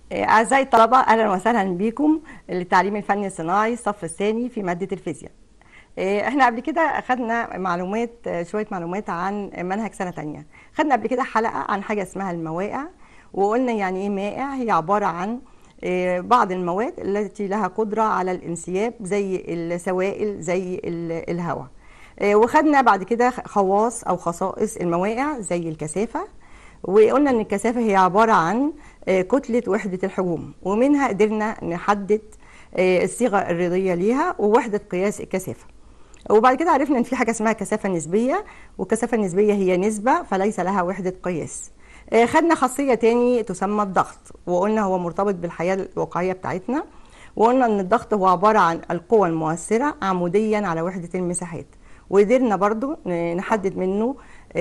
أعزائي الطلبة أهلا وسهلا بكم للتعليم الفني الصناعي الصف الثاني في مادة الفيزياء. احنا قبل كده أخدنا معلومات شوية معلومات عن منهج سنة تانية. خدنا قبل كده حلقة عن حاجة اسمها المواقع وقلنا يعني إيه مائع هي عبارة عن بعض المواد التي لها قدرة على الانسياب زي السوائل زي الهواء. وخدنا بعد كده خواص أو خصائص المواقع زي الكثافة وقلنا ان الكثافه هي عباره عن كتله وحده الحجوم ومنها قدرنا نحدد الصيغه الرياضيه ليها ووحده قياس الكثافه وبعد كده عرفنا ان في حاجه اسمها كثافه نسبيه والكثافه النسبيه هي نسبه فليس لها وحده قياس خدنا خاصيه تاني تسمى الضغط وقلنا هو مرتبط بالحياه الواقعيه بتاعتنا وقلنا ان الضغط هو عباره عن القوى المؤثره عموديا على وحده المساحات وقدرنا برضو نحدد منه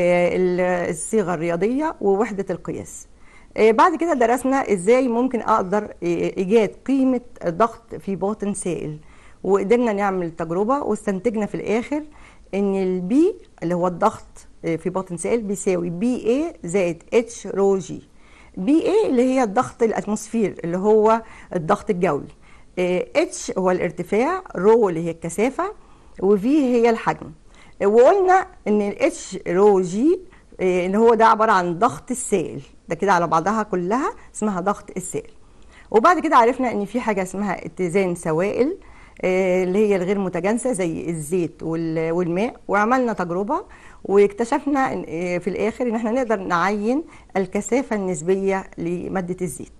الصيغه الرياضيه ووحده القياس بعد كده درسنا ازاي ممكن اقدر ايجاد قيمه الضغط في باطن سائل وقدرنا نعمل تجربه واستنتجنا في الاخر ان البي اللي هو الضغط في باطن سائل بيساوي بي اي زائد اتش رو جي بي اي اللي هي الضغط الاتموسفير اللي هو الضغط الجوي اتش هو الارتفاع رو اللي هي الكثافه وفي هي الحجم وقلنا ان الاتش رو جي ان هو ده عباره عن ضغط السائل ده كده على بعضها كلها اسمها ضغط السائل وبعد كده عرفنا ان في حاجه اسمها اتزان سوائل اللي هي الغير متجانسه زي الزيت والماء وعملنا تجربه واكتشفنا في الاخر ان احنا نقدر نعين الكثافه النسبيه لماده الزيت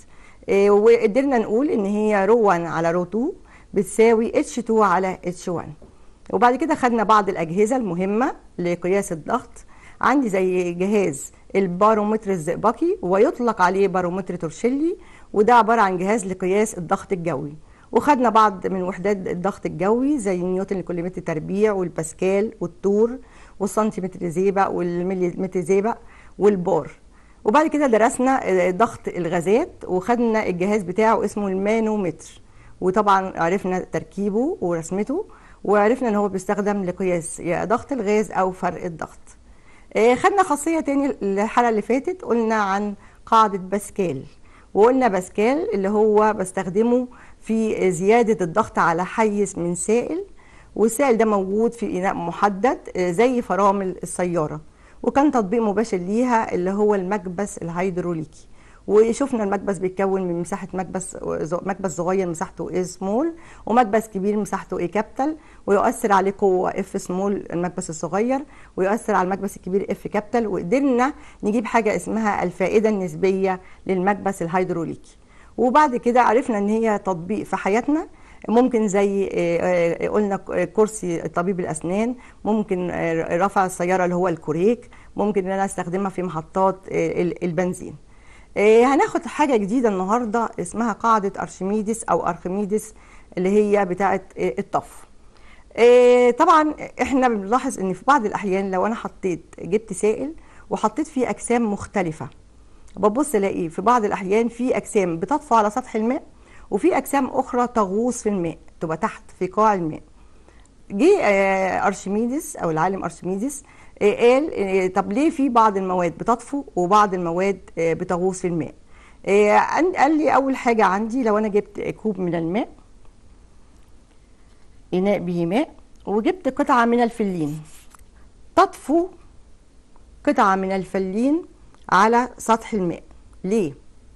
وقدرنا نقول ان هي رو 1 على رو 2 بتساوي اتش 2 على اتش 1 وبعد كده خدنا بعض الأجهزة المهمة لقياس الضغط عندي زي جهاز البارومتر الزئبقي ويطلق عليه بارومتر تورشيلي وده عبارة عن جهاز لقياس الضغط الجوي وخدنا بعض من وحدات الضغط الجوي زي نيوتن لكل متر تربيع والباسكال والتور والسنتيمتر زيبق والمليمتر زيبق والبار وبعد كده درسنا ضغط الغازات وخدنا الجهاز بتاعه اسمه المانومتر وطبعا عرفنا تركيبه ورسمته وعرفنا ان هو بيستخدم لقياس يا ضغط الغاز او فرق الضغط خدنا خاصيه تاني الحلقه اللي فاتت قلنا عن قاعده باسكال وقلنا باسكال اللي هو بستخدمه في زياده الضغط على حيز من سائل والسائل ده موجود في اناء محدد زي فرامل السياره وكان تطبيق مباشر ليها اللي هو المكبس الهيدروليكي وشفنا المكبس بيتكون من مساحه مكبس مكبس صغير مساحته اي سمول ومكبس كبير مساحته اي كابيتال ويؤثر عليه قوه اف سمول المكبس الصغير ويؤثر على المكبس الكبير اف كابيتال وقدرنا نجيب حاجه اسمها الفائده النسبيه للمكبس الهيدروليكي وبعد كده عرفنا ان هي تطبيق في حياتنا ممكن زي قلنا كرسي طبيب الاسنان ممكن رفع السياره اللي هو الكوريك ممكن ان انا استخدمها في محطات البنزين هناخد حاجة جديدة النهاردة اسمها قاعدة أرشميدس أو أرخميدس اللي هي بتاعة الطف طبعا احنا بنلاحظ ان في بعض الأحيان لو أنا حطيت جبت سائل وحطيت فيه أجسام مختلفة ببص الاقي في بعض الأحيان في أجسام بتطفو على سطح الماء وفي أجسام أخرى تغوص في الماء تبقى تحت في قاع الماء جه أرشميدس أو العالم أرشميدس قال طب ليه في بعض المواد بتطفو وبعض المواد بتغوص في الماء قال لي اول حاجه عندي لو انا جبت كوب من الماء اناء به ماء وجبت قطعه من الفلين تطفو قطعه من الفلين على سطح الماء ليه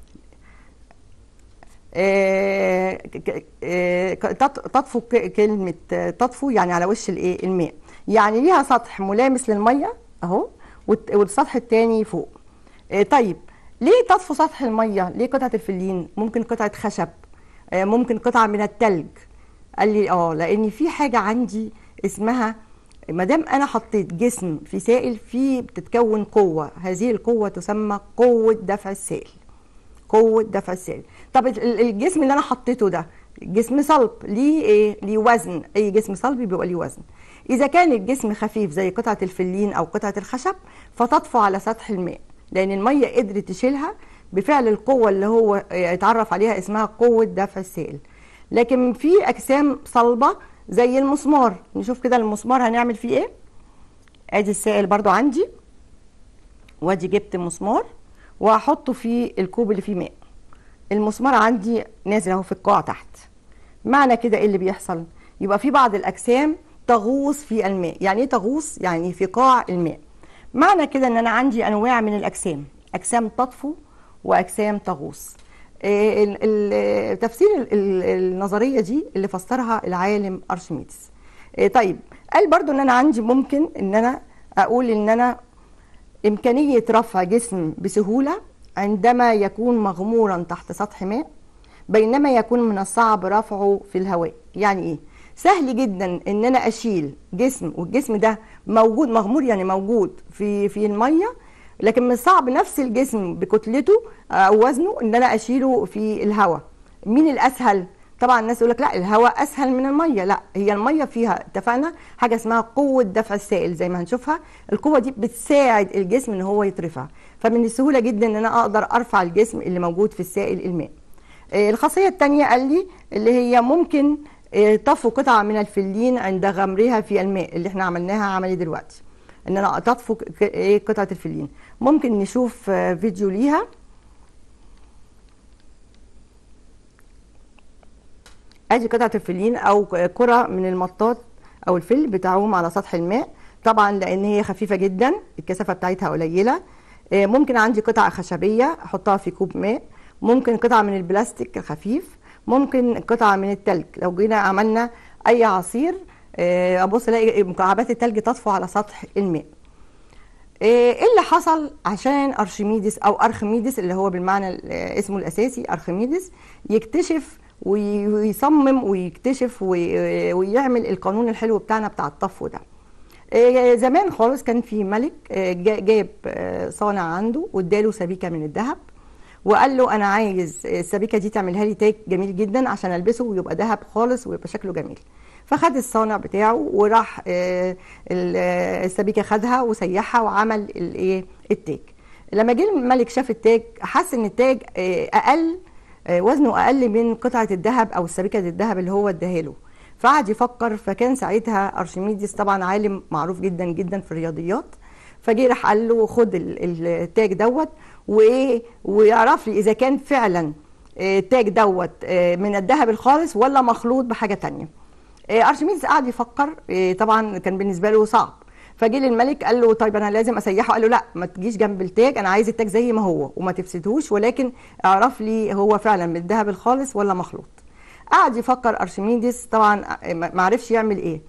تطفو كلمه تطفو يعني على وش الايه الماء يعني ليها سطح ملامس للميه اهو والسطح الثاني فوق طيب ليه تطفو سطح الميه ليه قطعه الفلين ممكن قطعه خشب ممكن قطعه من التلج قال لي اه لان في حاجه عندي اسمها ما دام انا حطيت جسم في سائل فيه بتتكون قوه هذه القوه تسمى قوه دفع السائل قوه دفع السائل طب الجسم اللي انا حطيته ده جسم صلب ليه ايه ليه وزن اي جسم صلبي بيبقى ليه وزن اذا كان الجسم خفيف زي قطعه الفلين او قطعه الخشب فتطفو على سطح الماء لان الميه قدرت تشيلها بفعل القوه اللي هو اتعرف عليها اسمها قوه دفع السائل لكن في اجسام صلبه زي المسمار نشوف كده المسمار هنعمل فيه ايه ادي السائل برضو عندي وادي جبت مسمار وهحطه في الكوب اللي فيه ماء المسمار عندي نازل اهو في القاع تحت معنى كده ايه اللي بيحصل يبقى في بعض الاجسام تغوص في الماء يعني ايه تغوص يعني في قاع الماء معنى كده ان انا عندي انواع من الاجسام اجسام تطفو واجسام تغوص إيه ال- ال- تفسير ال- ال- النظريه دي اللي فسرها العالم ارشميدس إيه طيب قال برضو ان انا عندي ممكن ان انا اقول ان انا إمكانية رفع جسم بسهولة عندما يكون مغمورا تحت سطح ماء بينما يكون من الصعب رفعه في الهواء يعني إيه؟ سهل جدا ان انا اشيل جسم والجسم ده موجود مغمور يعني موجود في في الميه لكن من الصعب نفس الجسم بكتلته او وزنه ان انا اشيله في الهواء مين الاسهل طبعا الناس يقول لك لا الهواء اسهل من الميه لا هي الميه فيها اتفقنا حاجه اسمها قوه دفع السائل زي ما هنشوفها القوه دي بتساعد الجسم ان هو يترفع فمن السهوله جدا ان انا اقدر ارفع الجسم اللي موجود في السائل الماء آه، الخاصيه الثانيه قال لي اللي هي ممكن آه، تطفو قطعه من الفلين عند غمرها في الماء اللي احنا عملناها عملي دلوقتي ان انا تطفو ك- ك- ايه قطعه الفلين ممكن نشوف آه، فيديو ليها ادي قطعه الفلين او كره من المطاط او الفل بتعوم على سطح الماء طبعا لان هي خفيفه جدا الكثافه بتاعتها قليله آه، ممكن عندي قطعه خشبيه احطها في كوب ماء ممكن قطعه من البلاستيك الخفيف ممكن قطعه من التلج لو جينا عملنا اي عصير آه، ابص الاقي مكعبات التلج تطفو على سطح الماء ايه اللي حصل عشان ارشميدس او ارخميدس اللي هو بالمعنى ال- اسمه الاساسي ارخميدس يكتشف وي- ويصمم ويكتشف وي- ويعمل القانون الحلو بتاعنا بتاع الطفو ده إيه زمان خالص كان في ملك إيه جا- جاب آه، صانع عنده واداله سبيكه من الذهب وقال له انا عايز السبيكه دي تعملها لي تاج جميل جدا عشان البسه ويبقى ذهب خالص ويبقى شكله جميل فخد الصانع بتاعه وراح آه، ال- آه، السبيكه خدها وسيحها وعمل الايه التاج لما جه الملك شاف التاج حس ان التاج آه، اقل آه، وزنه اقل من قطعه الذهب او السبيكه الذهب اللي هو اداها له فقعد يفكر فكان ساعتها ارشميدس طبعا عالم معروف جدا جدا في الرياضيات فجه راح قال له خد ال- التاج دوت وايه ويعرف لي اذا كان فعلا آه، التاج دوت آه، من الذهب الخالص ولا مخلوط بحاجه تانية آه، ارشميدس قعد يفكر آه، طبعا كان بالنسبه له صعب فجه للملك قال له طيب انا لازم اسيحه قال له لا ما تجيش جنب التاج انا عايز التاج زي ما هو وما تفسدهوش ولكن اعرف لي هو فعلا من الذهب الخالص ولا مخلوط قعد يفكر ارشميدس طبعا آه، ما ما عرفش يعمل ايه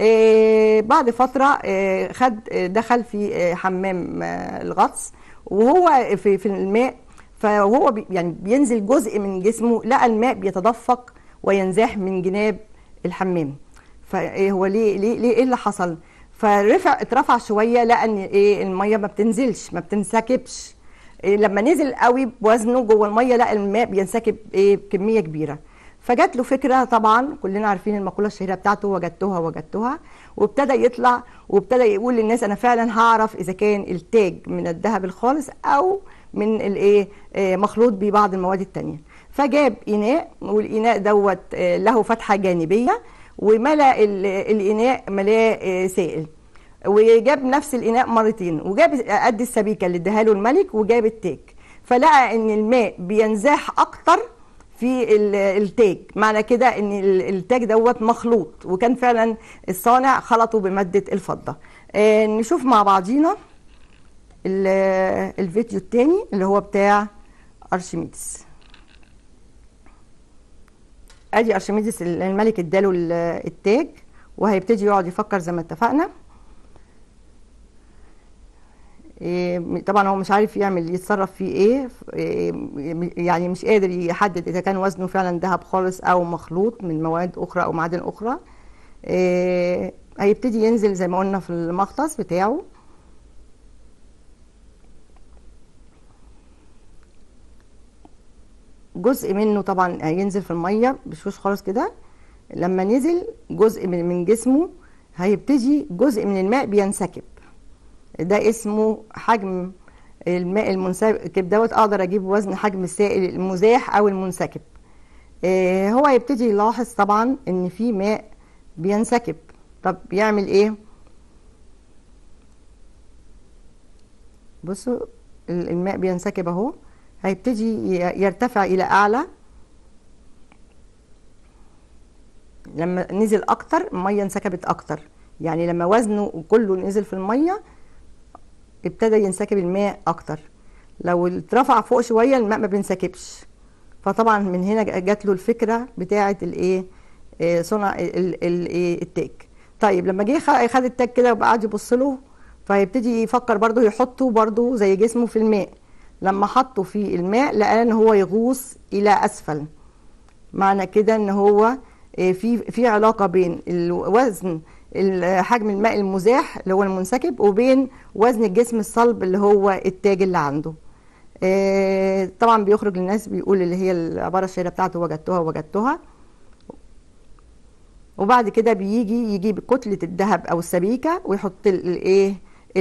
آه، بعد فتره آه، خد آه، دخل في آه، حمام آه، الغطس وهو في في الماء فهو بي يعني بينزل جزء من جسمه لقى الماء بيتدفق وينزاح من جناب الحمام فايه هو ليه ليه ليه ايه اللي حصل فرفع اترفع شويه لقى ان ايه الميه ما بتنزلش ما بتنسكبش إيه لما نزل قوي بوزنه جوه الميه لقى الماء بينسكب ايه بكميه كبيره فجات له فكره طبعا كلنا عارفين المقوله الشهيره بتاعته وجدتها وجدتها وابتدى يطلع وابتدى يقول للناس انا فعلا هعرف اذا كان التاج من الذهب الخالص او من الايه آه، مخلوط ببعض المواد التانية فجاب اناء والاناء دوت آه، له فتحه جانبيه وملا ال- الاناء ملاه آه، سائل وجاب نفس الاناء مرتين وجاب قد السبيكه اللي اداها له الملك وجاب التاج فلقى ان الماء بينزاح اكتر في ال- التاج معنى كده ان ال- التاج دوت مخلوط وكان فعلا الصانع خلطه بماده الفضه آه، نشوف مع بعضينا ال- الفيديو التاني اللي هو بتاع ارشميدس ادي ارشميدس الملك اداله ال- التاج وهيبتدي يقعد يفكر زي ما اتفقنا إيه، طبعا هو مش عارف يعمل يتصرف فيه ايه إيه، يعني مش قادر يحدد اذا كان وزنه فعلا ذهب خالص او مخلوط من مواد اخرى او معادن اخرى إيه، هيبتدي ينزل زي ما قلنا في المغطس بتاعه جزء منه طبعا هينزل في الميه بشوش خالص كده لما نزل جزء من من جسمه هيبتدي جزء من الماء بينسكب ده اسمه حجم الماء المنسكب دوت اقدر اجيب وزن حجم السائل المزاح او المنسكب آه، هو يبتدي يلاحظ طبعا ان في ماء بينسكب طب يعمل ايه بصوا ال- الماء بينسكب اهو هيبتدي ي- يرتفع الى اعلى لما نزل اكتر الميه انسكبت اكتر يعني لما وزنه كله نزل في الميه ابتدى ينسكب الماء اكتر لو اترفع فوق شويه الماء ما بينسكبش فطبعا من هنا جات له الفكره بتاعه الايه آه، صنع ال- ال- إيه، التاج طيب لما جه خ- خد التاج كده وقعد يبص له فيبتدي يفكر برضه يحطه برضه زي جسمه في الماء لما حطه في الماء لقى ان هو يغوص الى اسفل معنى كده ان هو آه، في في علاقه بين الوزن ال- حجم الماء المزاح اللي هو المنسكب وبين وزن الجسم الصلب اللي هو التاج اللي عنده آه، طبعا بيخرج للناس بيقول اللي هي العباره الشهيره بتاعته وجدتها وجدتها وبعد كده بيجي يجيب كتله الذهب او السبيكه ويحط الايه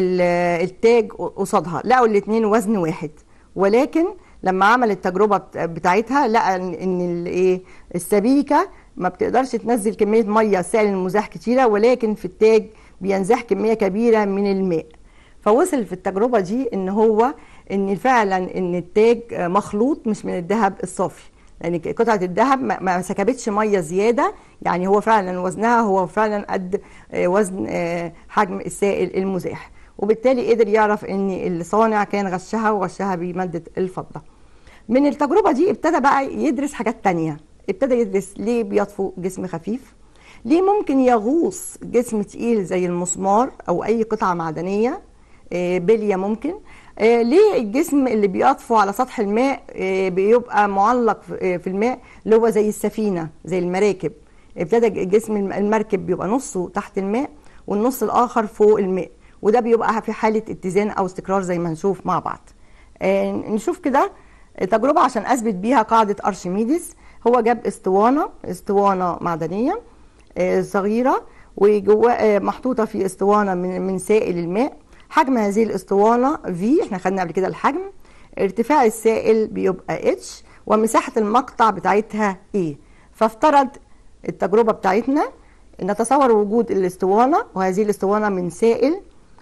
التاج قصادها لقوا الاثنين وزن واحد ولكن لما عمل التجربه بت- بتاعتها لقى ان إن الايه السبيكه ما بتقدرش تنزل كميه ميه سائل المزاح كتيره ولكن في التاج بينزح كميه كبيره من الماء فوصل في التجربه دي ان هو ان فعلا ان التاج مخلوط مش من الذهب الصافي لان قطعه الذهب ما ما سكبتش ميه زياده يعني هو فعلا وزنها هو فعلا قد آه، وزن آه، حجم السائل المزاح وبالتالي قدر يعرف ان الصانع كان غشها وغشها بماده الفضه من التجربه دي ابتدى بقى يدرس حاجات تانية ابتدى يدرس ليه بيطفو جسم خفيف ليه ممكن يغوص جسم تقيل زي المسمار او اي قطعه معدنيه آه، بليه ممكن آه، ليه الجسم اللي بيطفو على سطح الماء آه، بيبقى معلق في آه، في الماء اللي هو زي السفينه زي المراكب ابتدى جسم الم- المركب بيبقى نصه تحت الماء والنص الاخر فوق الماء وده بيبقى في حاله اتزان او استقرار زي ما هنشوف مع بعض آه، نشوف كده تجربه عشان اثبت بيها قاعده ارشميدس هو جاب اسطوانه اسطوانه معدنيه آه، صغيره وجواها محطوطه في اسطوانه من من سائل الماء حجم هذه الاسطوانه في احنا خدنا قبل كده الحجم ارتفاع السائل بيبقى اتش ومساحه المقطع بتاعتها ايه فافترض التجربه بتاعتنا نتصور وجود الاسطوانه وهذه الاسطوانه من سائل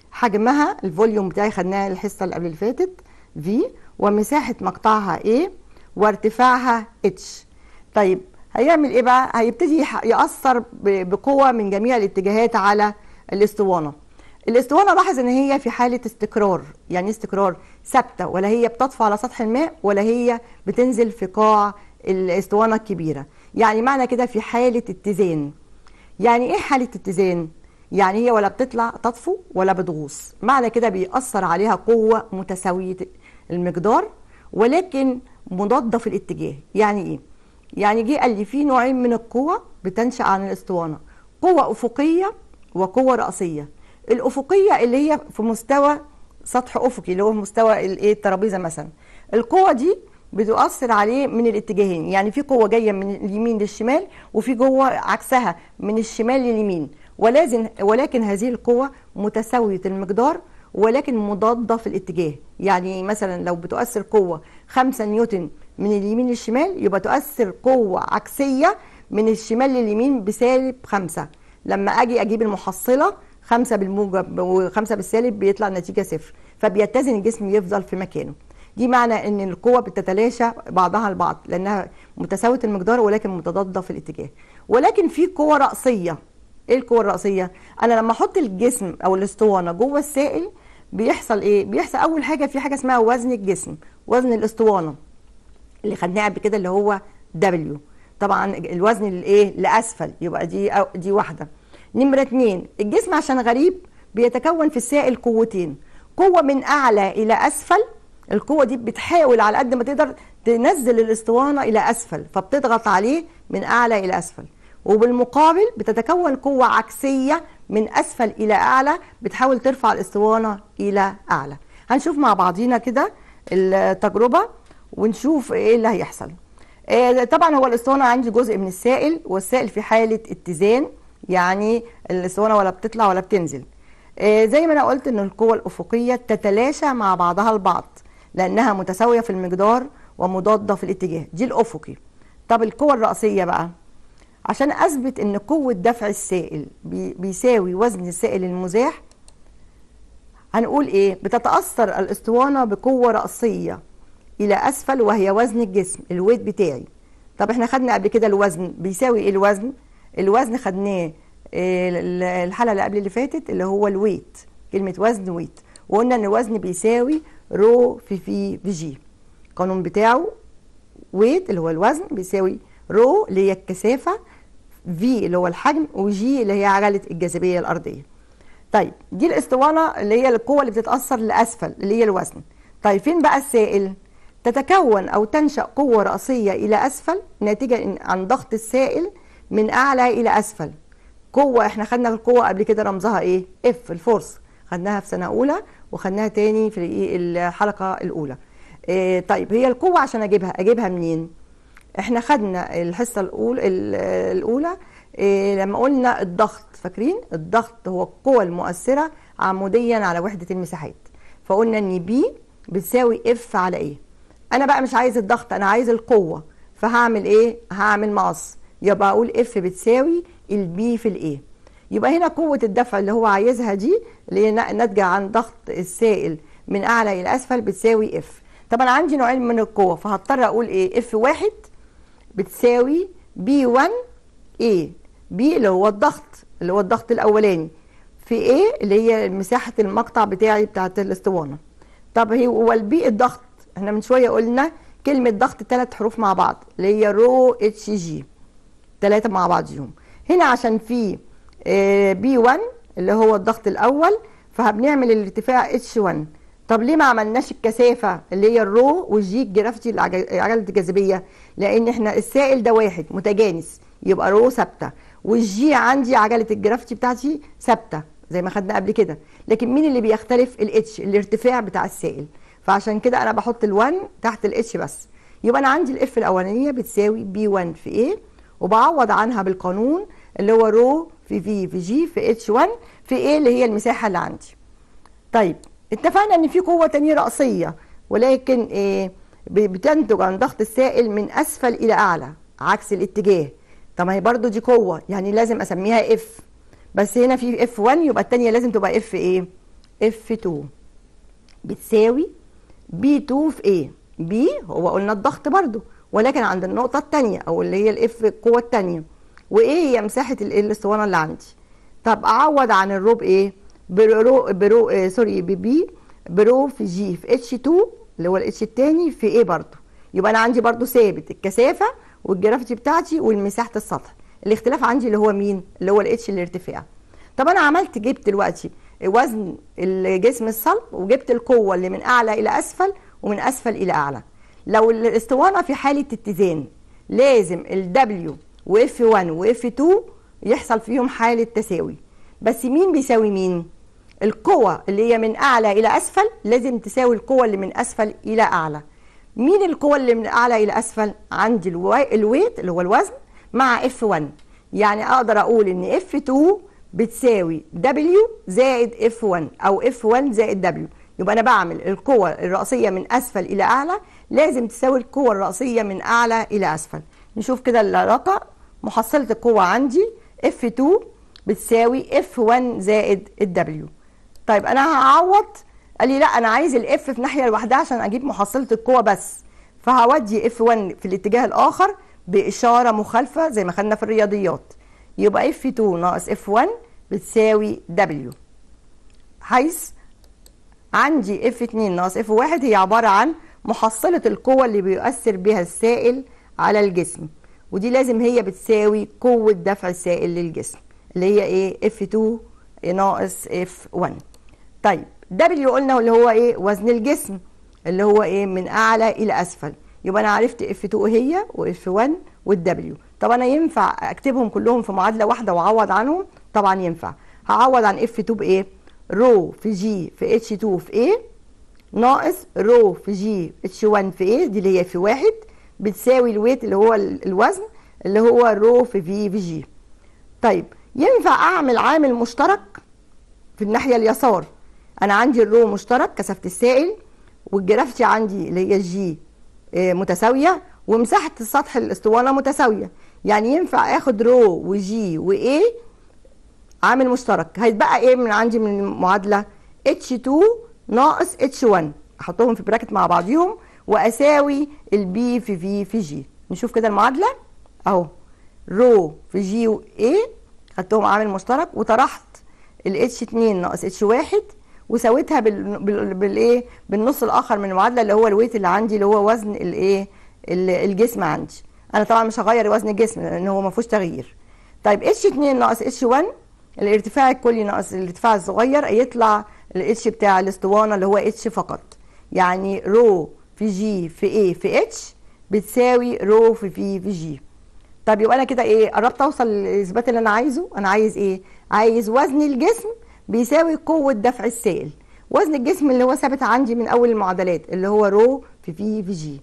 حجمها الفوليوم بتاعي خدناه الحصه اللي قبل اللي فاتت في ومساحه مقطعها ايه وارتفاعها اتش طيب هيعمل ايه بقى هيبتدي يح- ياثر ب- بقوه من جميع الاتجاهات على الاسطوانه الاسطوانه لاحظ ان هي في حاله استقرار يعني إيه استقرار ثابته ولا هي بتطفو على سطح الماء ولا هي بتنزل في قاع الاسطوانه الكبيره يعني معنى كده في حاله اتزان يعني ايه حاله اتزان يعني هي ولا بتطلع تطفو ولا بتغوص معنى كده بيأثر عليها قوه متساويه المقدار ولكن مضاده في الاتجاه يعني ايه يعني جه قال لي في نوعين من القوة بتنشأ عن الاسطوانة قوة أفقية وقوة رأسية الأفقية اللي هي في مستوى سطح أفقي اللي هو مستوى الايه الترابيزة مثلا القوة دي بتؤثر عليه من الاتجاهين يعني في قوة جاية من اليمين للشمال وفي قوة عكسها من الشمال لليمين ولازم ولكن هذه القوة متساوية المقدار ولكن مضادة في الاتجاه يعني مثلا لو بتؤثر قوة 5 نيوتن من اليمين للشمال يبقى تؤثر قوة عكسية من الشمال لليمين بسالب 5 لما اجي اجيب المحصلة خمسة بالموجب وخمسة بالسالب بيطلع النتيجة صفر فبيتزن الجسم يفضل في مكانه دي معنى ان القوة بتتلاشى بعضها البعض لانها متساوية المقدار ولكن متضادة في الاتجاه ولكن في قوة رأسية ايه القوة الرأسية انا لما احط الجسم او الاسطوانة جوه السائل بيحصل ايه بيحصل اول حاجة في حاجة اسمها وزن الجسم وزن الاسطوانة اللي خدناه قبل كده اللي هو دبليو طبعا الوزن الايه لاسفل يبقى دي أو دي واحده نمره اتنين الجسم عشان غريب بيتكون في السائل قوتين قوه من اعلى الى اسفل القوه دي بتحاول على قد ما تقدر تنزل الاسطوانه الى اسفل فبتضغط عليه من اعلى الى اسفل وبالمقابل بتتكون قوه عكسيه من اسفل الى اعلى بتحاول ترفع الاسطوانه الى اعلى هنشوف مع بعضينا كده التجربه ونشوف ايه اللي هيحصل آه، طبعا هو الاسطوانه عندي جزء من السائل والسائل في حاله اتزان يعني الاسطوانه ولا بتطلع ولا بتنزل آه، زي ما انا قلت ان القوى الافقيه تتلاشى مع بعضها البعض لانها متساويه في المقدار ومضاده في الاتجاه دي الافقي طب القوى الرأسيه بقى عشان اثبت ان قوه دفع السائل بي- بيساوي وزن السائل المزاح هنقول ايه بتتاثر الاسطوانه بقوه رأسيه الى اسفل وهي وزن الجسم الويت بتاعي طب احنا خدنا قبل كده الوزن بيساوي ايه الوزن الوزن خدناه آه، الحلقه اللي قبل اللي فاتت اللي هو الويت كلمه وزن ويت وقلنا ان الوزن بيساوي رو في في في جي القانون بتاعه ويت اللي هو الوزن بيساوي رو اللي هي الكثافه في اللي هو الحجم وجي اللي هي عجله الجاذبيه الارضيه طيب دي الاسطوانه اللي هي القوه اللي بتتاثر لاسفل اللي هي الوزن طيب فين بقى السائل تتكون او تنشا قوه راسيه الى اسفل ناتجه عن ضغط السائل من اعلى الى اسفل قوه احنا خدنا القوه قبل كده رمزها ايه اف الفورس خدناها في سنه اولى وخدناها تاني في الحلقه الاولى إيه طيب هي القوه عشان اجيبها اجيبها منين احنا خدنا الحصه الاولى الاولى إيه لما قلنا الضغط فاكرين الضغط هو القوه المؤثره عموديا على وحده المساحات فقلنا ان بي بتساوي اف على ايه انا بقى مش عايز الضغط انا عايز القوه فهعمل ايه هعمل مقص يبقى اقول اف بتساوي البي في الايه يبقى هنا قوه الدفع اللي هو عايزها دي اللي هي ناتجه عن ضغط السائل من اعلى الى اسفل بتساوي اف طب انا عندي نوعين من القوه فهضطر اقول ايه اف واحد بتساوي بي 1 ايه بي اللي هو الضغط اللي هو الضغط الاولاني في ايه اللي هي مساحه المقطع بتاعي بتاعت الاسطوانه طب هي هو البي الضغط احنا من شويه قلنا كلمه ضغط ثلاث حروف مع بعض اللي هي رو اتش جي ثلاثه مع بعضهم هنا عشان في بي 1 اللي هو الضغط الاول فبنعمل الارتفاع اتش 1 طب ليه ما عملناش الكثافه اللي هي الرو والجي الجرافيتي عجله الجاذبيه لان احنا السائل ده واحد متجانس يبقى رو ثابته والجي عندي عجله الجرافيتي بتاعتي ثابته زي ما خدنا قبل كده لكن مين اللي بيختلف الاتش الارتفاع بتاع السائل فعشان كده انا بحط ال1 تحت الاتش بس يبقى انا عندي الاف الاولانيه بتساوي بي 1 في ايه وبعوض عنها بالقانون اللي هو رو في في في جي في اتش 1 في ايه اللي هي المساحه اللي عندي طيب اتفقنا ان في قوه تانية رأسيه ولكن ايه بتنتج عن ضغط السائل من اسفل الى اعلى عكس الاتجاه طب ما هي برضو دي قوه يعني لازم اسميها اف بس هنا في اف 1 يبقى الثانيه لازم تبقى اف ايه اف 2 بتساوي بي 2 في ايه بي هو قلنا الضغط برضو ولكن عند النقطه الثانيه او اللي هي الاف القوه الثانيه وايه هي مساحه الاسطوانه اللي عندي طب اعوض عن الرو بايه برو برو آه سوري ببي برو في جي في اتش 2 اللي هو الاتش الثاني في ايه برضو يبقى انا عندي برضو ثابت الكثافه والجرافيتي بتاعتي والمساحه السطح الاختلاف عندي اللي هو مين اللي هو الاتش الارتفاع طب انا عملت جبت دلوقتي وزن الجسم الصلب وجبت القوه اللي من اعلى الى اسفل ومن اسفل الى اعلى لو الاسطوانه في حاله اتزان لازم الدبليو واف 1 واف 2 يحصل فيهم حاله تساوي بس مين بيساوي مين القوة اللي هي من أعلى إلى أسفل لازم تساوي القوة اللي من أسفل إلى أعلى مين القوة اللي من أعلى إلى أسفل عندي الويت اللي هو الوزن مع F1 يعني أقدر أقول إن F2 بتساوي W زائد F1 أو F1 زائد W يبقى أنا بعمل القوة الرأسية من أسفل إلى أعلى لازم تساوي القوة الرأسية من أعلى إلى أسفل نشوف كده العلاقة محصلة القوة عندي F2 بتساوي F1 زائد الW طيب أنا هعوض قال لي لا أنا عايز الإف في ناحية لوحدها عشان أجيب محصلة القوة بس فهودي F1 في الاتجاه الآخر بإشارة مخالفة زي ما خدنا في الرياضيات يبقى F2 ناقص F1 بتساوي W حيث عندي F2 ناقص F1 هي عبارة عن محصلة القوة اللي بيؤثر بها السائل على الجسم ودي لازم هي بتساوي قوة دفع السائل للجسم اللي هي ايه F2 ناقص F1 طيب W قلنا اللي هو ايه وزن الجسم اللي هو ايه من اعلى الى اسفل يبقى انا عرفت F2 هي وF1 والW طب انا ينفع اكتبهم كلهم في معادله واحده واعوض عنهم طبعا ينفع هعوض عن F2 بايه رو في جي في H2 في A ناقص رو في جي H1 في A دي اللي هي في واحد بتساوي الويت اللي هو الوزن اللي هو رو في في في جي طيب ينفع اعمل عامل مشترك في الناحيه اليسار انا عندي الرو مشترك كثافه السائل والجرافتي عندي اللي هي الجي متساويه ومساحه السطح الاسطوانه متساويه يعني ينفع اخد رو وجي واي عامل مشترك هيتبقى ايه من عندي من المعادله H2 ناقص H1 احطهم في براكت مع بعضيهم واساوي البي في في في جي نشوف كده المعادله اهو رو في جي و ايه خدتهم عامل مشترك وطرحت الاتش 2 ناقص اتش 1 وسويتها بال بال بالايه بالنص الاخر من المعادله اللي هو الويت اللي عندي اللي هو وزن الايه الجسم عندي انا طبعا مش هغير وزن الجسم لان هو ما فيهوش تغيير طيب اتش 2 ناقص اتش 1 الارتفاع الكلي ناقص الارتفاع الصغير يطلع الاتش بتاع الاسطوانه اللي هو اتش فقط يعني رو في جي في ايه في اتش بتساوي رو في في في جي طب يبقى انا كده ايه قربت اوصل للاثبات اللي انا عايزه انا عايز ايه عايز وزن الجسم بيساوي قوه دفع السائل وزن الجسم اللي هو ثابت عندي من اول المعادلات اللي هو رو في في في جي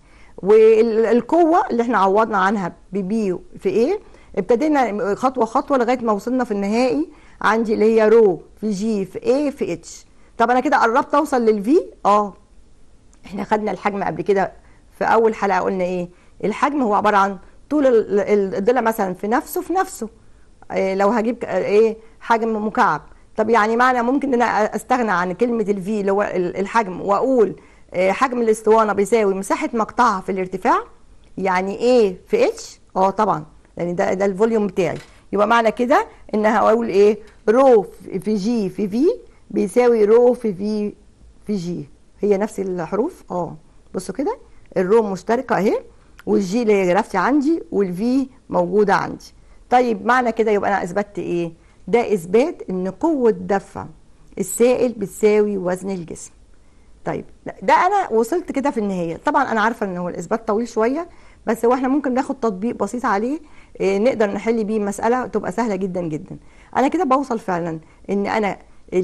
والقوه اللي احنا عوضنا عنها ببي في ايه ابتدينا خطوه خطوه لغايه ما وصلنا في النهائي عندي اللي هي رو في جي في ايه في اتش طب انا كده قربت اوصل للفي اه احنا خدنا الحجم قبل كده في اول حلقه قلنا ايه الحجم هو عباره عن طول الضلع مثلا في نفسه في نفسه إيه لو هجيب ايه حجم مكعب طب يعني معنى ممكن ان انا استغنى عن كلمه الفي اللي هو الحجم واقول إيه حجم الاسطوانه بيساوي مساحه مقطعها في الارتفاع يعني ايه في اتش اه طبعا يعني ده ده الفوليوم بتاعي يبقى معنى كده ان هقول ايه رو في جي في في بيساوي رو في في في جي هي نفس الحروف اه بصوا كده الرو مشتركه اهي والجي اللي هي جرافتي عندي والفي موجوده عندي طيب معنى كده يبقى انا اثبتت ايه ده اثبات ان قوه دفع السائل بتساوي وزن الجسم طيب ده انا وصلت كده في النهايه طبعا انا عارفه ان هو الاثبات طويل شويه بس هو احنا ممكن ناخد تطبيق بسيط عليه إيه نقدر نحل بيه مساله تبقى سهله جدا جدا انا كده بوصل فعلا ان انا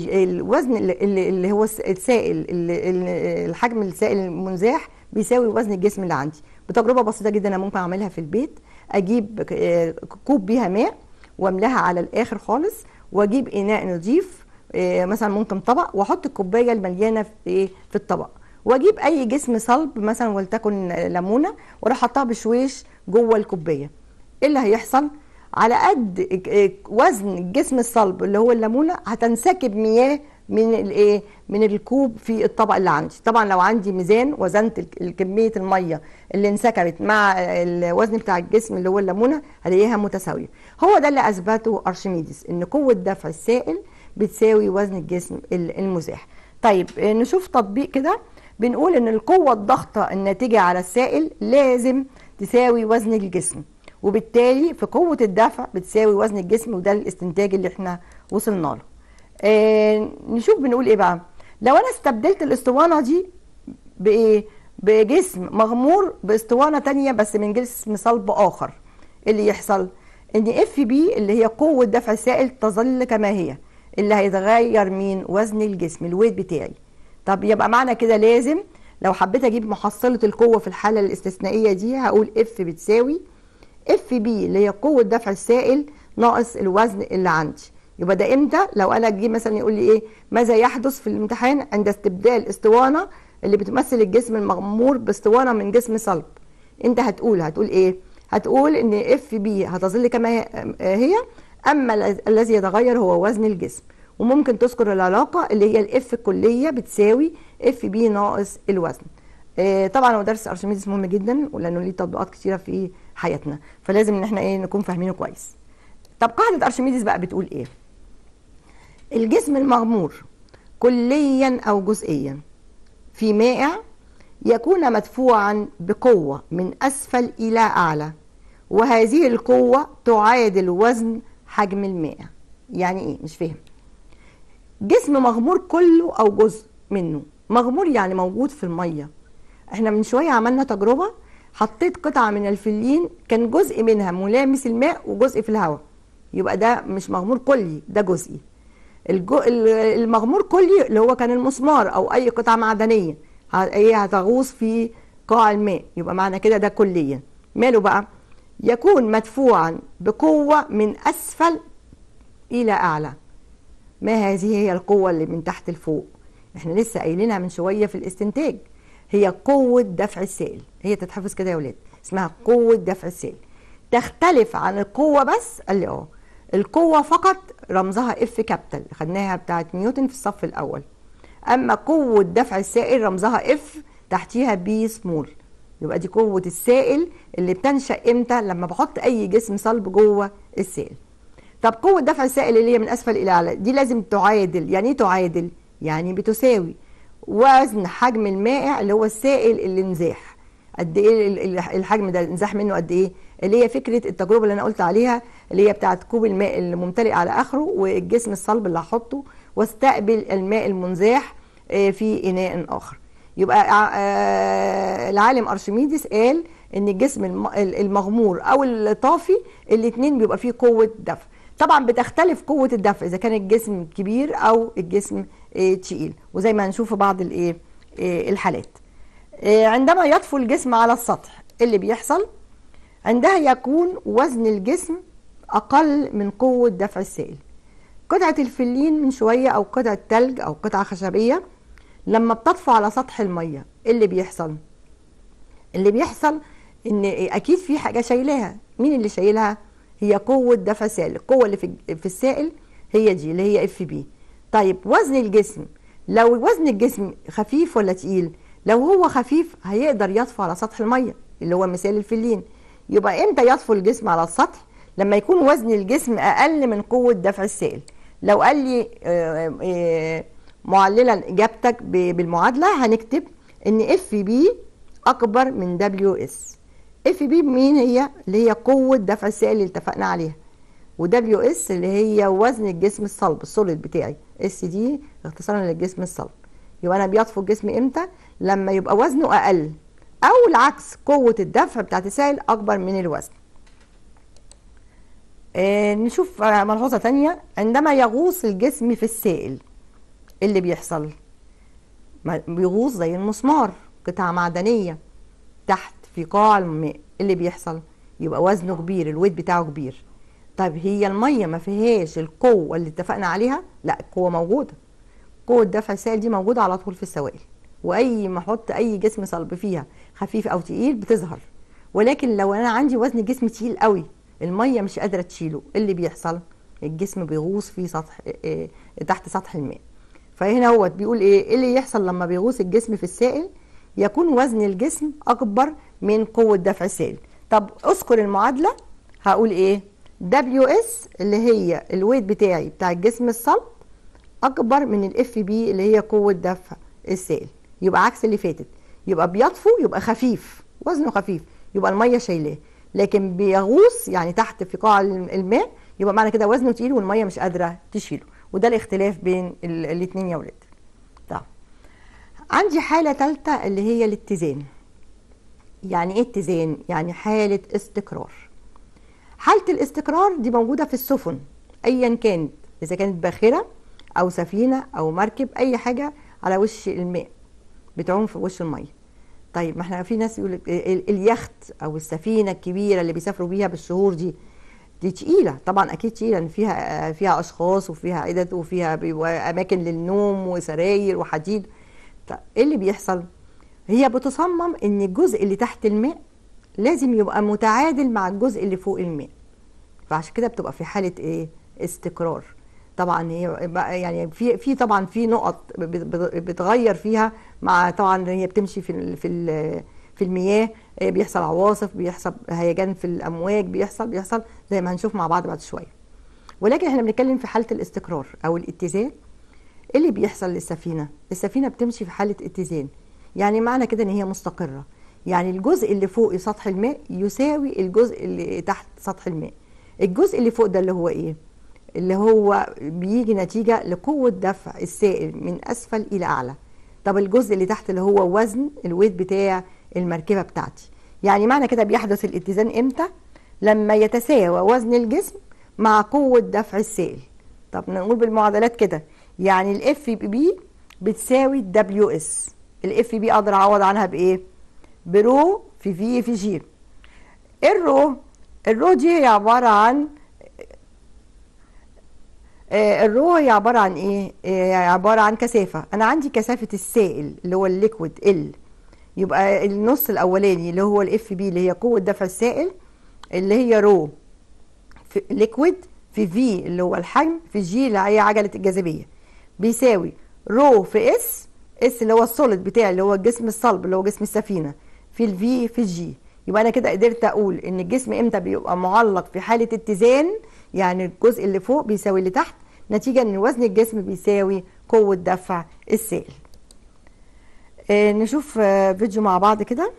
الوزن اللي, اللي هو السائل اللي الحجم السائل المنزاح بيساوي وزن الجسم اللي عندي بتجربه بسيطه جدا انا ممكن اعملها في البيت اجيب كوب بيها ماء واملاها على الاخر خالص واجيب اناء نضيف مثلا ممكن طبق واحط الكوبايه المليانه في في الطبق واجيب اي جسم صلب مثلا ولتكن ليمونه واروح احطها بشويش جوه الكوبايه ايه اللي هيحصل على قد وزن الجسم الصلب اللي هو الليمونه هتنسكب مياه من الايه من الكوب في الطبق اللي عندي طبعا لو عندي ميزان وزنت كميه الميه اللي انسكبت مع الوزن بتاع الجسم اللي هو الليمونه هلاقيها متساويه هو ده اللي اثبته ارشميدس ان قوه دفع السائل بتساوي وزن الجسم المزاح طيب نشوف تطبيق كده بنقول ان القوه الضغطه الناتجه على السائل لازم تساوي وزن الجسم وبالتالي في قوه الدفع بتساوي وزن الجسم وده الاستنتاج اللي احنا وصلنا له آه نشوف بنقول ايه بقى لو انا استبدلت الاسطوانه دي بايه بجسم مغمور باسطوانه تانية بس من جسم صلب اخر اللي يحصل ان اف بي اللي هي قوه دفع السائل تظل كما هي اللي هيتغير مين وزن الجسم الويت بتاعي طب يبقى معنى كده لازم لو حبيت اجيب محصله القوه في الحاله الاستثنائيه دي هقول اف بتساوي اف بي اللي هي قوه دفع السائل ناقص الوزن اللي عندي يبقى ده امتى لو انا جه مثلا يقول لي ايه ماذا يحدث في الامتحان عند استبدال اسطوانه اللي بتمثل الجسم المغمور باسطوانه من جسم صلب انت هتقول هتقول ايه هتقول ان اف بي هتظل كما هي اما الذي يتغير هو وزن الجسم وممكن تذكر العلاقه اللي هي الاف الكليه بتساوي اف بي ناقص الوزن آه طبعا هو درس ارشميدس مهم جدا ولانه ليه تطبيقات كتيره في حياتنا فلازم ان احنا ايه نكون فاهمينه كويس طب قاعده ارشميدس بقى بتقول ايه الجسم المغمور كليا او جزئيا في مائع يكون مدفوعا بقوه من اسفل الى اعلى وهذه القوه تعادل وزن حجم المائع يعني ايه مش فاهم جسم مغمور كله او جزء منه مغمور يعني موجود في الميه احنا من شويه عملنا تجربه حطيت قطعه من الفلين كان جزء منها ملامس الماء وجزء في الهواء يبقى ده مش مغمور كلي ده جزئي الجو المغمور كلي اللي هو كان المسمار او اي قطعه معدنيه هي هتغوص في قاع الماء يبقى معنى كده ده كليا ماله بقى يكون مدفوعا بقوه من اسفل الى اعلى ما هذه هي القوه اللي من تحت لفوق احنا لسه قايلينها من شويه في الاستنتاج هي قوه دفع السائل هي تتحفظ كده يا ولاد اسمها قوه دفع السائل تختلف عن القوه بس قال لي اه القوه فقط رمزها اف كابيتال خدناها بتاعت نيوتن في الصف الاول اما قوه دفع السائل رمزها اف تحتيها بي سمول يبقى دي قوه السائل اللي بتنشا امتى لما بحط اي جسم صلب جوه السائل طب قوه دفع السائل اللي هي من اسفل الى اعلى دي لازم تعادل يعني ايه تعادل يعني بتساوي وزن حجم المائع اللي هو السائل اللي نزاح قد ايه الحجم ده نزاح منه قد ايه اللي هي فكره التجربه اللي انا قلت عليها اللي هي بتاعه كوب الماء الممتلئ على اخره والجسم الصلب اللي هحطه واستقبل الماء المنزاح في اناء اخر يبقى العالم ارشميدس قال ان الجسم المغمور او الطافي الاثنين بيبقى فيه قوه دفع طبعا بتختلف قوه الدفع اذا كان الجسم كبير او الجسم تقيل وزي ما هنشوف في بعض الايه الحالات عندما يطفو الجسم على السطح اللي بيحصل عندها يكون وزن الجسم اقل من قوه دفع السائل قطعه الفلين من شويه او قطعه ثلج او قطعه خشبيه لما بتطفو على سطح الميه اللي بيحصل اللي بيحصل ان اكيد في حاجه شايلاها مين اللي شايلها هي قوه دفع السائل القوه اللي في في السائل هي دي اللي هي اف بي طيب وزن الجسم لو وزن الجسم خفيف ولا تقيل لو هو خفيف هيقدر يطفو على سطح الميه اللي هو مثال الفلين يبقى امتى يطفو الجسم على السطح لما يكون وزن الجسم اقل من قوه دفع السائل لو قال لي معللا اجابتك بالمعادله هنكتب ان اف بي اكبر من دبليو اس اف بي مين هي اللي هي قوه دفع السائل اللي اتفقنا عليها ودبليو اس اللي هي وزن الجسم الصلب السوليد بتاعي اس دي اختصارا للجسم الصلب يبقى انا بيطفو الجسم امتى لما يبقى وزنه اقل او العكس قوه الدفع بتاعت السائل اكبر من الوزن آه نشوف ملحوظه تانية عندما يغوص الجسم في السائل اللي بيحصل بيغوص زي المسمار قطعه معدنيه تحت في قاع الماء اللي بيحصل يبقى وزنه كبير الويت بتاعه كبير طيب هي الميه ما فيهاش القوه اللي اتفقنا عليها لا القوه موجوده قوه دفع السائل دي موجوده على طول في السوائل واي ما احط اي جسم صلب فيها خفيف او تقيل بتظهر ولكن لو انا عندي وزن جسم تقيل قوي الميه مش قادره تشيله اللي بيحصل الجسم بيغوص في سطح إيه تحت سطح الماء فهنا هو بيقول ايه ايه اللي يحصل لما بيغوص الجسم في السائل يكون وزن الجسم اكبر من قوه دفع السائل طب اذكر المعادله هقول ايه دبليو اس اللي هي الويت بتاعي بتاع الجسم الصلب اكبر من الاف بي اللي هي قوه دفع السائل يبقى عكس اللي فاتت يبقى بيطفو يبقى خفيف وزنه خفيف يبقى الميه شايلاه لكن بيغوص يعني تحت في قاع الماء يبقى معنى كده وزنه تقيل والميه مش قادره تشيله وده الاختلاف بين الاثنين يا ولاد طب عندي حاله ثالثه اللي هي الاتزان يعني ايه اتزان يعني حاله استقرار حاله الاستقرار دي موجوده في السفن ايا كانت اذا كانت باخره او سفينه او مركب اي حاجه على وش الماء بتعوم في وش الميه طيب ما احنا في ناس يقول اليخت او السفينه الكبيره اللي بيسافروا بيها بالشهور دي دي تقيله طبعا اكيد تقيله ان فيها فيها اشخاص وفيها عدد وفيها اماكن للنوم وسراير وحديد طيب ايه اللي بيحصل هي بتصمم ان الجزء اللي تحت الماء لازم يبقى متعادل مع الجزء اللي فوق الماء فعشان كده بتبقى في حاله ايه استقرار طبعا هي يعني في في طبعا في نقط بتغير فيها مع طبعا هي بتمشي في في في المياه بيحصل عواصف بيحصل هيجان في الامواج بيحصل بيحصل زي ما هنشوف مع بعض بعد شويه ولكن احنا بنتكلم في حاله الاستقرار او الاتزان ايه اللي بيحصل للسفينه السفينه بتمشي في حاله اتزان يعني معنى كده ان هي مستقره يعني الجزء اللي فوق سطح الماء يساوي الجزء اللي تحت سطح الماء الجزء اللي فوق ده اللي هو ايه اللي هو بيجي نتيجه لقوه دفع السائل من اسفل الى اعلى طب الجزء اللي تحت اللي هو وزن الويت بتاع المركبه بتاعتي يعني معنى كده بيحدث الاتزان امتى لما يتساوى وزن الجسم مع قوه دفع السائل طب نقول بالمعادلات كده يعني الاف بي بتساوي الدبليو اس الاف بي اقدر اعوض عنها بايه برو في في في جي الرو الرو دي هي عباره عن الرو هي عباره عن ايه هي عباره عن كثافه انا عندي كثافه السائل اللي هو الليكويد ال يبقى النص الاولاني اللي هو الاف بي اللي هي قوه دفع السائل اللي هي رو في ليكويد في في اللي هو الحجم في جي اللي هي عجله الجاذبيه بيساوي رو في اس اس اللي هو السوليد بتاعي اللي هو الجسم الصلب اللي هو جسم السفينه في الفي في الجي يبقى انا كده قدرت اقول ان الجسم امتى بيبقى معلق في حاله اتزان يعني الجزء اللي فوق بيساوي اللي تحت نتيجه ان وزن الجسم بيساوي قوه دفع السائل آه نشوف آه فيديو مع بعض كده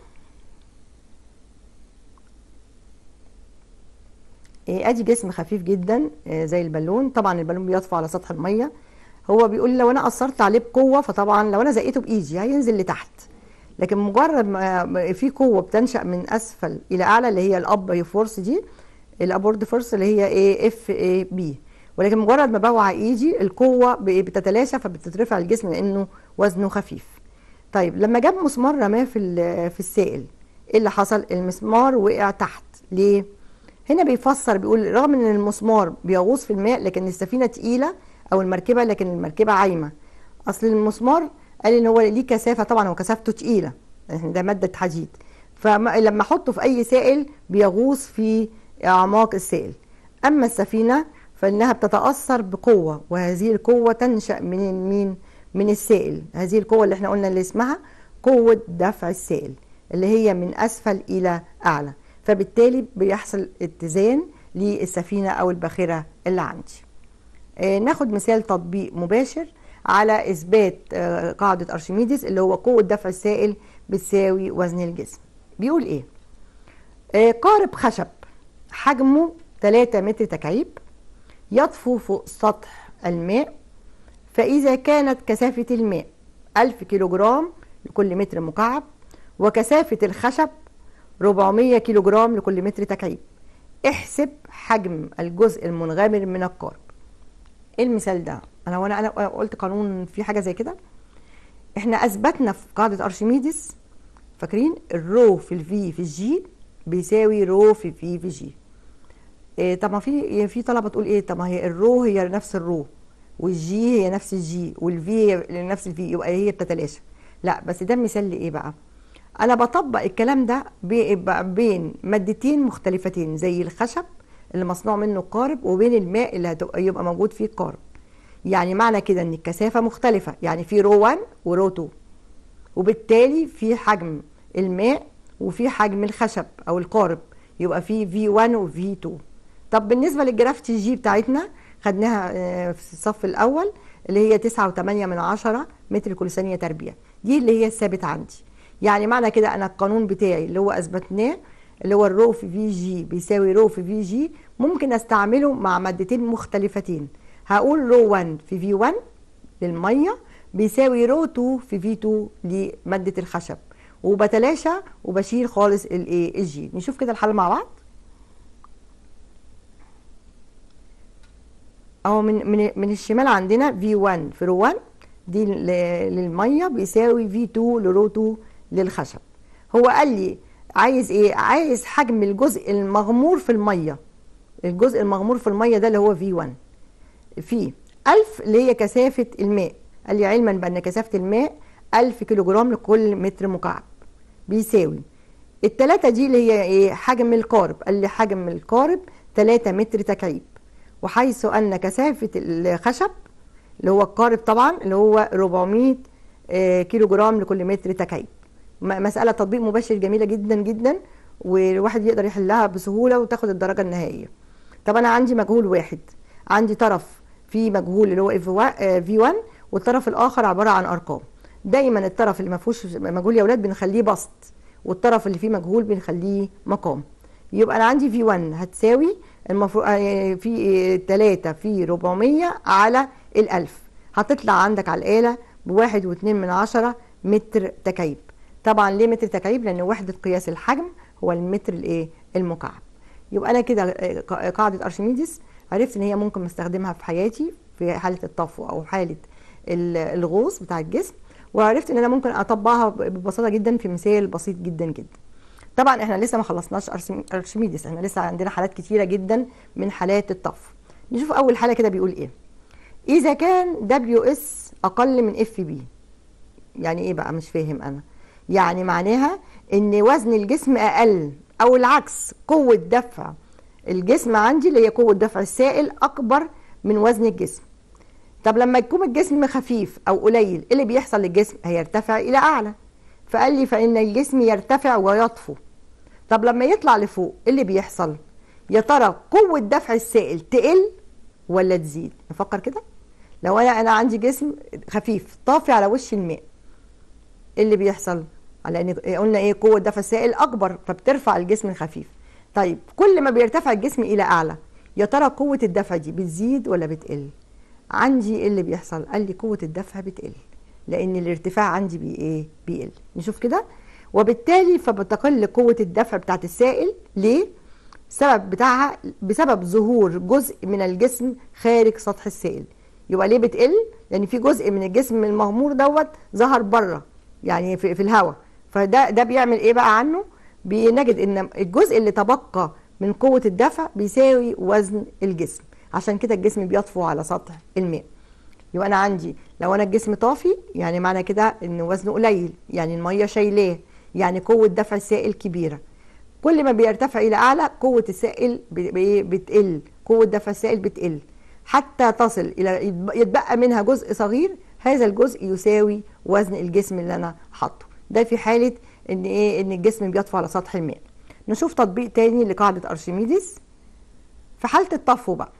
آه ادي جسم خفيف جدا آه زي البالون طبعا البالون بيطفو على سطح الميه هو بيقول لو انا اثرت عليه بقوه فطبعا لو انا زقيته بايدي هينزل لتحت لكن مجرد ما في قوه بتنشا من اسفل الى اعلى اللي هي الاب فورس دي الابورد فورس اللي هي ايه اف اي بي ولكن مجرد ما بوعى ايدي القوه بتتلاشى فبتترفع الجسم لانه وزنه خفيف طيب لما جاب مسمار رماه في في السائل ايه اللي حصل المسمار وقع تحت ليه هنا بيفسر بيقول رغم ان المسمار بيغوص في الماء لكن السفينه تقيله او المركبه لكن المركبه عايمه اصل المسمار قال ان هو ليه كثافه طبعا هو كثافته تقيله ده ماده حديد فلما احطه في اي سائل بيغوص في اعماق السائل اما السفينه فانها بتتاثر بقوه وهذه القوه تنشا من مين من السائل هذه القوه اللي احنا قلنا اللي اسمها قوه دفع السائل اللي هي من اسفل الى اعلى فبالتالي بيحصل اتزان للسفينه او الباخره اللي عندي آه ناخد مثال تطبيق مباشر على اثبات آه قاعده ارشميدس اللي هو قوه دفع السائل بتساوي وزن الجسم بيقول ايه آه قارب خشب حجمه 3 متر تكعيب يطفو فوق سطح الماء فإذا كانت كثافة الماء 1000 كيلوغرام لكل متر مكعب وكثافة الخشب 400 كيلوغرام لكل متر تكعيب احسب حجم الجزء المنغمر من القارب ايه المثال ده انا وانا انا قلت قانون في حاجه زي كده احنا اثبتنا في قاعده ارشميدس فاكرين الرو في الفي في الجي بيساوي رو في في في جي إيه طب ما في في طلبه تقول ايه طب ما هي الرو هي نفس الرو والجي هي نفس الجي والفي هي نفس الفي يبقى هي بتتلاشى لا بس ده مثال لايه بقى انا بطبق الكلام ده بين مادتين مختلفتين زي الخشب اللي مصنوع منه القارب وبين الماء اللي هيبقى موجود فيه القارب يعني معنى كده ان الكثافه مختلفه يعني في رو 1 ورو 2 وبالتالي في حجم الماء وفي حجم الخشب او القارب يبقى في في 1 وفي 2 طب بالنسبه للجرافت جي بتاعتنا خدناها في الصف الاول اللي هي 9.8 من عشرة متر كل ثانيه تربيع دي اللي هي الثابت عندي يعني معنى كده انا القانون بتاعي اللي هو اثبتناه اللي هو الرو في في جي بيساوي رو في في جي ممكن استعمله مع مادتين مختلفتين هقول رو 1 في في 1 للميه بيساوي رو 2 في في 2 لماده الخشب وبتلاشى وبشيل خالص الايه الجي نشوف كده الحل مع بعض اهو من من من الشمال عندنا في 1 في رو 1 دي للميه بيساوي في 2 لرو 2 للخشب هو قال لي عايز ايه عايز حجم الجزء المغمور في الميه الجزء المغمور في الميه ده اللي هو في 1 في 1000 اللي هي كثافه الماء قال لي علما بان كثافه الماء 1000 كيلو جرام لكل متر مكعب بيساوي التلاتة دي اللي هي ايه حجم القارب قال لي حجم القارب 3 متر تكعيب وحيث ان كثافه الخشب اللي هو القارب طبعا اللي هو 400 كيلو جرام لكل متر تكعيب مساله تطبيق مباشر جميله جدا جدا والواحد يقدر يحلها بسهوله وتاخد الدرجه النهائيه طب انا عندي مجهول واحد عندي طرف فيه مجهول اللي هو في 1 والطرف الاخر عباره عن ارقام دايما الطرف اللي ما فيهوش مجهول يا اولاد بنخليه بسط والطرف اللي فيه مجهول بنخليه مقام يبقى انا عندي في 1 هتساوي المفروض في 3 في 400 على الألف هتطلع عندك على الآلة بواحد واتنين من عشرة متر تكعيب طبعا ليه متر تكعيب لأن وحدة قياس الحجم هو المتر الايه المكعب يبقى أنا كده قاعدة أرشميدس عرفت إن هي ممكن استخدمها في حياتي في حالة الطفو أو حالة الغوص بتاع الجسم وعرفت إن أنا ممكن أطبقها ببساطة جدا في مثال بسيط جدا جدا طبعا احنا لسه ما خلصناش ارشميدس احنا لسه عندنا حالات كتيره جدا من حالات الطفو نشوف اول حاله كده بيقول ايه اذا كان دبليو اس اقل من اف بي يعني ايه بقى مش فاهم انا يعني معناها ان وزن الجسم اقل او العكس قوه دفع الجسم عندي اللي هي قوه دفع السائل اكبر من وزن الجسم طب لما يكون الجسم خفيف او قليل ايه اللي بيحصل للجسم هيرتفع الى اعلى فقال لي فان الجسم يرتفع ويطفو طب لما يطلع لفوق ايه اللي بيحصل يا ترى قوه دفع السائل تقل ولا تزيد نفكر كده لو انا انا عندي جسم خفيف طافي على وش الماء ايه اللي بيحصل على ان قلنا ايه قوه دفع السائل اكبر فبترفع الجسم الخفيف طيب كل ما بيرتفع الجسم الى اعلى يا ترى قوه الدفع دي بتزيد ولا بتقل عندي ايه اللي بيحصل قال لي قوه الدفع بتقل لان الارتفاع عندي بي ايه بيقل نشوف كده وبالتالي فبتقل قوه الدفع بتاعت السائل ليه السبب بتاعها بسبب ظهور جزء من الجسم خارج سطح السائل يبقى ليه بتقل لان في جزء من الجسم المغمور دوت ظهر بره يعني في, في الهواء فده ده بيعمل ايه بقى عنه بنجد ان الجزء اللي تبقى من قوه الدفع بيساوي وزن الجسم عشان كده الجسم بيطفو على سطح الماء يبقى انا عندي لو انا الجسم طافي يعني معنى كده ان وزنه قليل يعني الميه شايلاه يعني قوه دفع السائل كبيره كل ما بيرتفع الى اعلى قوه السائل بتقل قوه دفع السائل بتقل حتى تصل الى يتبقى منها جزء صغير هذا الجزء يساوي وزن الجسم اللي انا حاطه ده في حاله ان ايه ان الجسم بيطفو على سطح الماء نشوف تطبيق تاني لقاعده ارشميدس في حاله الطفو بقى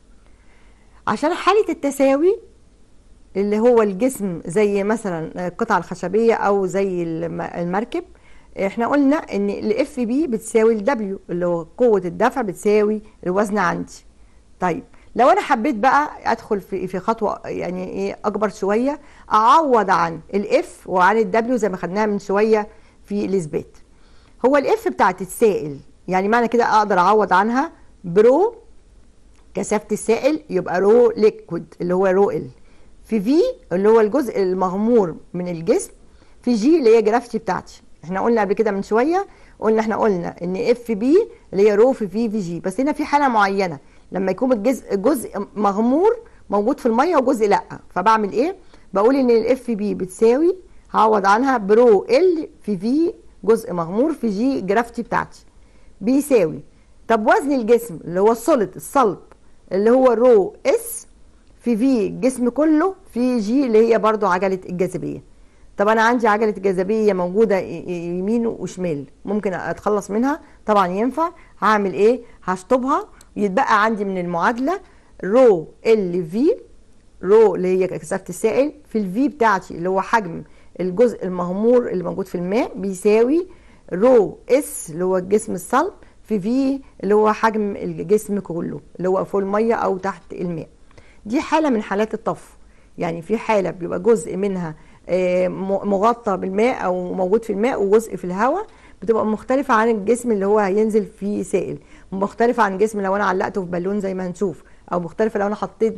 عشان حاله التساوي اللي هو الجسم زي مثلا القطعه الخشبيه او زي المركب احنا قلنا ان الاف بي بتساوي الدبليو اللي هو قوه الدفع بتساوي الوزن عندي طيب لو انا حبيت بقى ادخل في في خطوه يعني ايه اكبر شويه اعوض عن الاف وعن الدبليو زي ما خدناها من شويه في الاثبات هو الاف بتاعت السائل يعني معنى كده اقدر اعوض عنها برو كثافه السائل يبقى رو ليكويد اللي هو رو ال في في اللي هو الجزء المغمور من الجسم في جي اللي هي جرافتي بتاعتي احنا قلنا قبل كده من شويه قلنا احنا قلنا ان اف بي اللي هي رو في في في جي بس هنا في حاله معينه لما يكون الجزء جزء مغمور موجود في الميه وجزء لا فبعمل ايه بقول ان الاف بي بتساوي هعوض عنها برو ال في في جزء مغمور في جي جرافتي بتاعتي بيساوي طب وزن الجسم اللي هو السوليد الصلب اللي هو رو اس في في الجسم كله في جي اللي هي برضو عجله الجاذبيه طب انا عندي عجله الجاذبيه موجوده يمين وشمال ممكن اتخلص منها طبعا ينفع هعمل ايه هشطبها يتبقى عندي من المعادله رو ال في رو اللي هي كثافه السائل في الفي بتاعتي اللي هو حجم الجزء المغمور اللي موجود في الماء بيساوي رو اس اللي هو الجسم الصلب في في اللي هو حجم الجسم كله اللي هو فوق الميه او تحت الماء دي حاله من حالات الطفو يعني في حاله بيبقى جزء منها مغطى بالماء او موجود في الماء وجزء في الهواء بتبقى مختلفة عن الجسم اللي هو هينزل فيه سائل مختلفة عن جسم لو انا علقته في بالون زي ما هنشوف او مختلفة لو انا حطيت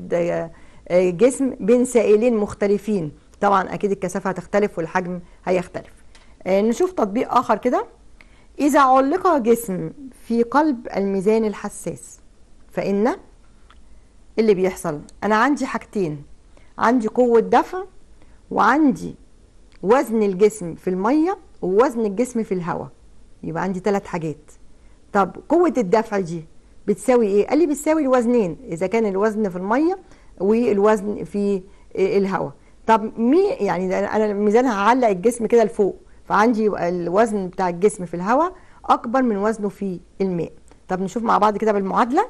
جسم بين سائلين مختلفين طبعا اكيد الكثافة هتختلف والحجم هيختلف نشوف تطبيق اخر كده اذا علق جسم في قلب الميزان الحساس فان اللي بيحصل انا عندي حاجتين عندي قوة دفع وعندي وزن الجسم في الميه ووزن الجسم في الهواء يبقى عندي ثلاث حاجات طب قوه الدفع دي بتساوي ايه قال لي بتساوي الوزنين اذا كان الوزن في الميه والوزن في الهواء طب مي يعني انا الميزان هعلق الجسم كده لفوق فعندي يبقى الوزن بتاع الجسم في الهواء اكبر من وزنه في الماء طب نشوف مع بعض كده بالمعادله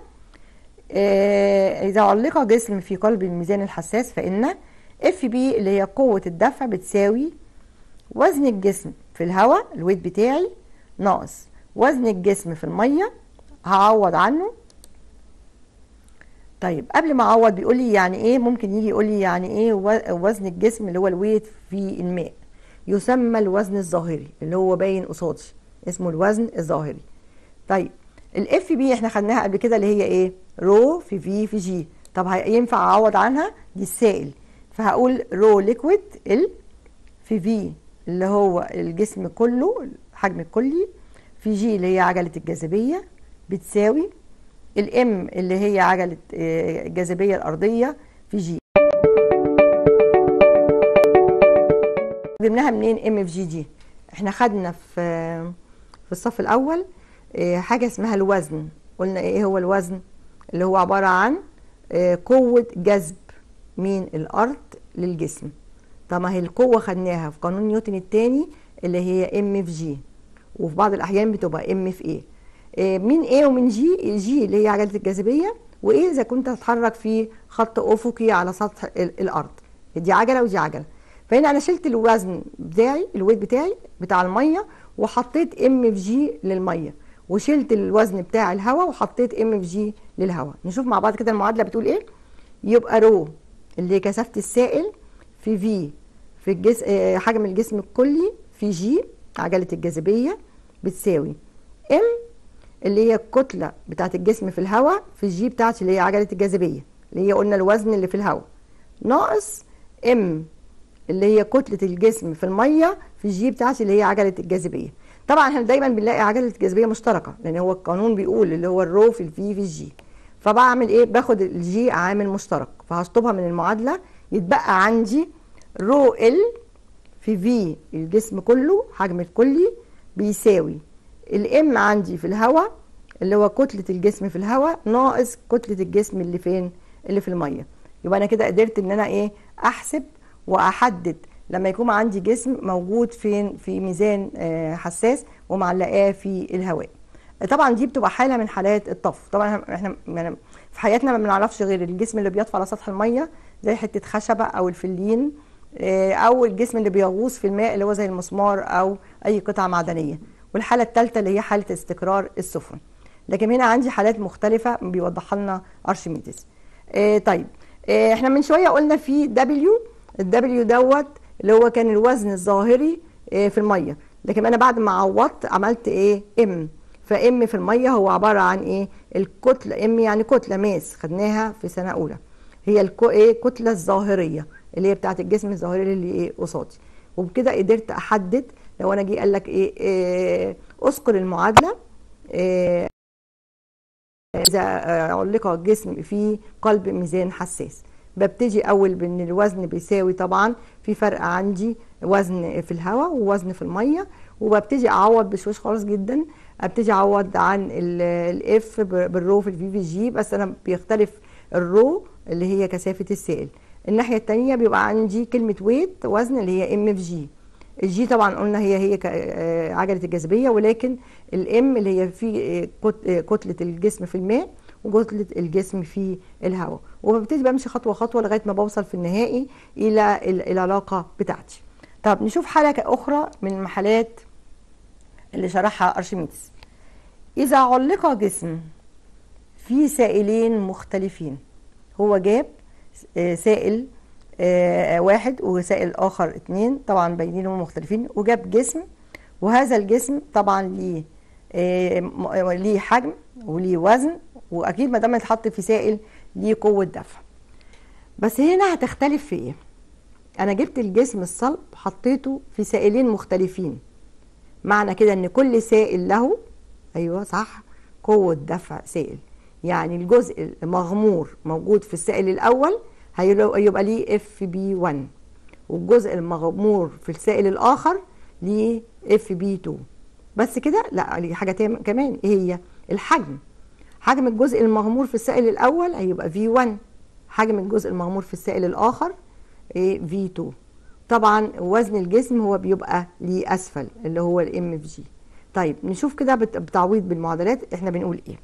آه اذا علق جسم في قلب الميزان الحساس فان اف بي اللي هي قوة الدفع بتساوي وزن الجسم في الهواء الويت بتاعي ناقص وزن الجسم في المية هعوض عنه طيب قبل ما اعوض بيقول لي يعني ايه ممكن يجي يقول لي يعني ايه وزن الجسم اللي هو الويت في الماء يسمى الوزن الظاهري اللي هو باين قصادي اسمه الوزن الظاهري طيب الاف بي احنا خدناها قبل كده اللي هي ايه رو في في في جي طب ينفع اعوض عنها دي السائل فهقول رو ليكويد ال في في اللي هو الجسم كله الحجم الكلي في جي اللي هي عجلة الجاذبية بتساوي الام اللي هي عجلة الجاذبية الأرضية في جي جبناها منين ام في جي دي احنا خدنا في في الصف الأول حاجة اسمها الوزن قلنا ايه هو الوزن اللي هو عبارة عن قوة جذب مين الارض للجسم طب ما هي القوه خدناها في قانون نيوتن الثاني اللي هي ام في جي وفي بعض الاحيان بتبقى ام في ايه إيه، مين ايه ومين جي جي اللي هي عجله الجاذبيه وايه اذا كنت هتحرك في خط افقي على سطح ال- الارض دي عجله ودي عجله فهنا انا شلت الوزن بتاعي الويت بتاعي بتاع الميه وحطيت ام في جي للميه وشلت الوزن بتاع الهواء وحطيت ام في جي للهواء نشوف مع بعض كده المعادله بتقول ايه يبقى رو اللي هي كثافه السائل في في في الجسم حجم الجسم الكلي في جي عجله الجاذبيه بتساوي ام اللي هي الكتله بتاعت الجسم في الهواء في الجي بتاعتي اللي هي عجله الجاذبيه اللي هي قلنا الوزن اللي في الهواء ناقص ام اللي هي كتله الجسم في الميه في الجي بتاعتي اللي هي عجله الجاذبيه طبعا احنا دايما بنلاقي عجله الجاذبيه مشتركه لان هو القانون بيقول اللي هو الرو في الفي في الجي فبعمل ايه باخد الجي عامل مشترك فهشطبها من المعادله يتبقى عندي رو ال في في الجسم كله حجم الكلي بيساوي الام عندي في الهواء اللي هو كتله الجسم في الهواء ناقص كتله الجسم اللي فين اللي في الميه يبقى انا كده قدرت ان انا ايه احسب واحدد لما يكون عندي جسم موجود فين في ميزان آه، حساس ومعلقاه في الهواء طبعا دي بتبقى حاله من حالات الطفو طبعا احنا يعني في حياتنا ما بنعرفش غير الجسم اللي بيطفو على سطح الميه زي حته خشبه او الفلين آه، او الجسم اللي بيغوص في الماء اللي هو زي المسمار او اي قطعه معدنيه والحاله الثالثه اللي هي حاله استقرار السفن لكن هنا عندي حالات مختلفه بيوضحها لنا ارشميدس آه، طيب آه، احنا من شويه قلنا في دبليو الدبليو دوت اللي هو كان الوزن الظاهري آه، في الميه لكن انا بعد ما عوضت عملت ايه ام فام في الميه هو عباره عن ايه الكتله ام يعني كتله ماس خدناها في سنه اولى هي الكو ايه الكتله الظاهريه اللي هي بتاعه الجسم الظاهري اللي ايه قصادي وبكده قدرت احدد لو انا جه قال لك ايه, إيه اذكر المعادله إيه اذا علق الجسم في قلب ميزان حساس ببتدي اول بان الوزن بيساوي طبعا في فرق عندي وزن في الهواء ووزن في الميه وببتدي اعوض بشويش خالص جدا ابتدي اعوض عن الاف بالرو في الفي في جي بس انا بيختلف الرو اللي هي كثافه السائل الناحيه الثانيه بيبقى عندي كلمه ويت وزن اللي هي ام في جي الجي طبعا قلنا هي هي ك- آه، عجله الجاذبيه ولكن الام اللي هي في آه، كت- آه، كتله الجسم في الماء وكتله الجسم في الهواء وببتدي بمشي خطوه خطوه لغايه ما بوصل في النهائي الى ال- العلاقه بتاعتي طب نشوف حاله اخرى من المحالات اللي شرحها ارشميدس اذا علق جسم في سائلين مختلفين هو جاب آه، سائل آه، واحد وسائل اخر اتنين طبعا باينين هم مختلفين وجاب جسم وهذا الجسم طبعا ليه آه، م- ليه حجم وليه وزن واكيد ما دام اتحط في سائل ليه قوه دفع بس هنا هتختلف في ايه انا جبت الجسم الصلب حطيته في سائلين مختلفين معنى كده ان كل سائل له ايوه صح قوه دفع سائل يعني الجزء المغمور موجود في السائل الاول هيبقى يبقى ليه اف بي 1 والجزء المغمور في السائل الاخر ليه اف بي 2 بس كده لا ليه حاجه تام- كمان ايه هي الحجم حجم الجزء المغمور في السائل الاول هيبقى في 1 حجم الجزء المغمور في السائل الاخر ايه في 2 طبعا وزن الجسم هو بيبقى ليه اسفل اللي هو الام في جي طيب نشوف كده بت- بتعويض بالمعادلات احنا بنقول ايه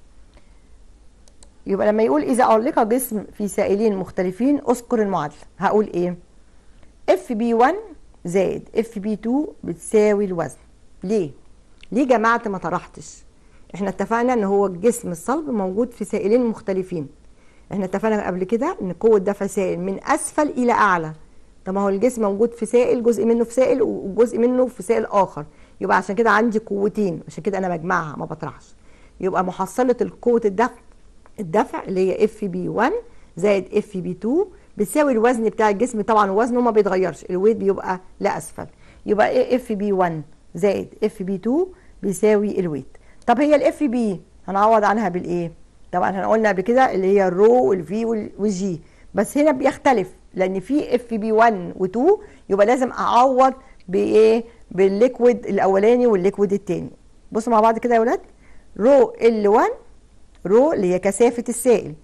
يبقى لما يقول اذا علق جسم في سائلين مختلفين اذكر المعادله هقول ايه اف بي 1 زائد اف بي 2 بتساوي الوزن ليه ليه جمعت ما طرحتش احنا اتفقنا ان هو الجسم الصلب موجود في سائلين مختلفين احنا اتفقنا قبل كده ان قوه دفع سائل من اسفل الى اعلى طب ما هو الجسم موجود في سائل جزء منه في سائل وجزء منه في سائل اخر يبقى عشان كده عندي قوتين عشان كده انا بجمعها ما بطرحش يبقى محصله القوه الدفع الدفع اللي هي اف بي 1 زائد اف بي 2 بتساوي الوزن بتاع الجسم طبعا وزنه ما بيتغيرش الويت بيبقى لاسفل يبقى ايه اف بي 1 زائد اف بي 2 بيساوي الويت طب هي الاف بي هنعوض عنها بالايه طبعا احنا قلنا قبل كده اللي هي الرو والفي والجي بس هنا بيختلف لان في اف بي 1 و2 يبقى لازم اعوض بايه بالليكويد الاولاني والليكويد الثاني بصوا مع بعض كده يا ولاد رو ال 1 رو اللي هي كثافه السائل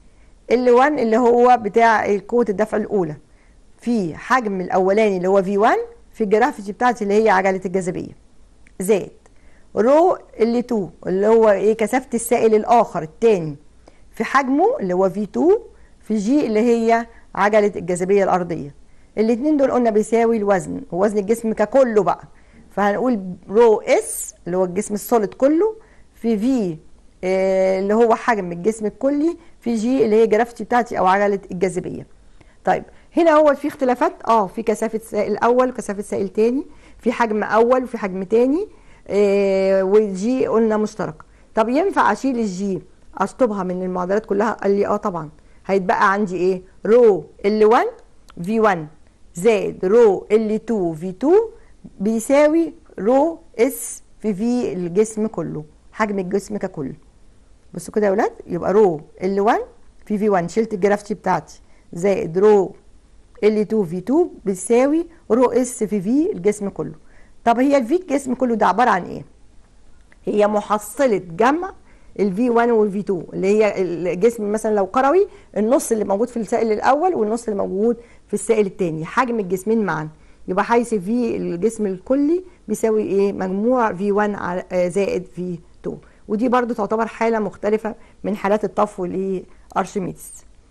ال 1 اللي هو بتاع قوه الدفع الاولى في حجم الاولاني اللي هو في 1 في الجرافيتي بتاعتي اللي هي عجله الجاذبيه زائد رو ال 2 اللي هو ايه كثافه السائل الاخر الثاني في حجمه اللي هو في 2 في جي اللي هي عجله الجاذبيه الارضيه الاثنين دول قلنا بيساوي الوزن ووزن الجسم ككله بقى فهنقول رو اس اللي هو الجسم السوليد كله في في آه، اللي هو حجم الجسم الكلي في جي اللي هي جرافتي بتاعتي او عجله الجاذبيه طيب هنا هو في اختلافات اه في كثافه سائل اول وكثافه سائل تاني في حجم اول وفي حجم تاني آه والجي قلنا مشترك طب ينفع اشيل الجي اشطبها من المعادلات كلها قال لي اه طبعا هيتبقى عندي ايه رو ال 1 في 1 زائد رو ال 2 في 2 بيساوي رو اس في في الجسم كله حجم الجسم ككل بصوا كده يا ولاد يبقى رو ال 1 في في 1 شلت الجرافتي بتاعتي زائد رو ال 2 في 2 بتساوي رو اس في في الجسم كله طب هي الفي الجسم كله ده عباره عن ايه هي محصله جمع الفي 1 والفي 2 اللي هي الجسم مثلا لو كروي النص اللي موجود في السائل الاول والنص اللي موجود في السائل الثاني حجم الجسمين معا يبقى حيث في الجسم الكلي بيساوي ايه مجموع في 1 زائد في 2 ودي برضو تعتبر حاله مختلفه من حالات الطفو لارشميدس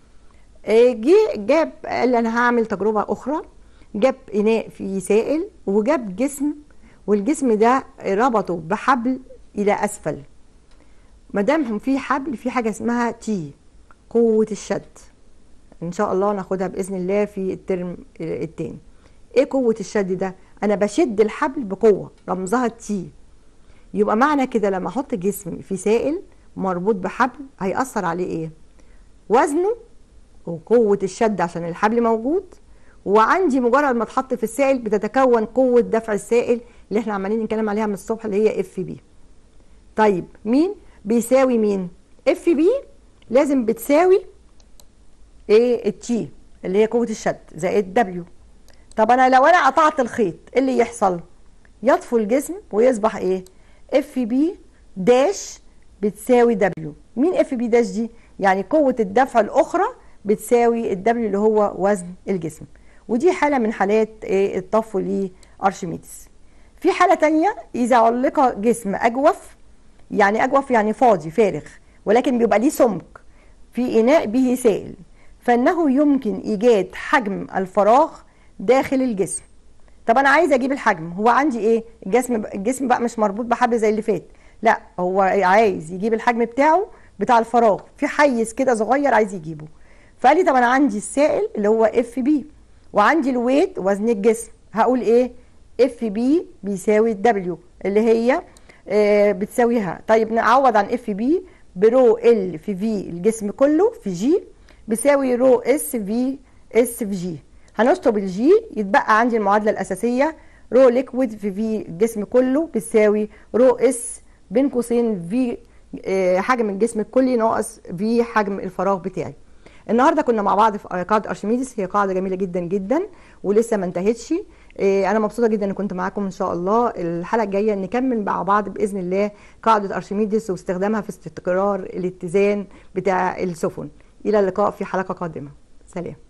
جه جاب قال انا هعمل تجربه اخرى جاب اناء فيه سائل وجاب جسم والجسم ده ربطه بحبل الى اسفل ما دام في حبل في حاجه اسمها تي قوه الشد ان شاء الله ناخدها باذن الله في الترم التاني ايه قوه الشد ده انا بشد الحبل بقوه رمزها تي يبقى معنى كده لما احط جسم في سائل مربوط بحبل هيأثر عليه ايه وزنه وقوه الشد عشان الحبل موجود وعندي مجرد ما اتحط في السائل بتتكون قوه دفع السائل اللي احنا عمالين نتكلم عليها من الصبح اللي هي اف بي طيب مين بيساوي مين اف بي لازم بتساوي ايه التي اللي هي قوه الشد زائد دبليو طب انا لو انا قطعت الخيط ايه اللي يحصل يطفو الجسم ويصبح ايه اف بي داش بتساوي دبليو مين اف بي داش دي يعني قوه الدفع الاخرى بتساوي الدبليو اللي هو وزن الجسم ودي حاله من حالات ايه الطفو لارشميدس في حاله تانية اذا علق جسم اجوف يعني اجوف يعني فاضي فارغ ولكن بيبقى ليه سمك في اناء به سائل فانه يمكن ايجاد حجم الفراغ داخل الجسم طب انا عايز اجيب الحجم هو عندي ايه الجسم الجسم بقى مش مربوط بحبل زي اللي فات لا هو عايز يجيب الحجم بتاعه بتاع الفراغ في حيز كده صغير عايز يجيبه فقال لي طب انا عندي السائل اللي هو اف بي وعندي الويت وزن الجسم هقول ايه اف بي بيساوي الدبليو اللي هي آه بتساويها طيب نعوض عن اف بي برو ال في في الجسم كله في جي بيساوي رو اس في اس في جي هنشطب الجي يتبقى عندي المعادله الاساسيه رو ليكويد في في الجسم كله بتساوي رو اس بين قوسين في آه حجم الجسم الكلي ناقص في حجم الفراغ بتاعي النهارده كنا مع بعض في قاعده ارشميدس هي قاعده جميله جدا جدا ولسه ما انتهتش انا مبسوطه جدا ان كنت معاكم ان شاء الله الحلقه الجايه نكمل مع بعض باذن الله قاعده ارشميدس واستخدامها في استقرار الاتزان بتاع السفن الى اللقاء في حلقه قادمه سلام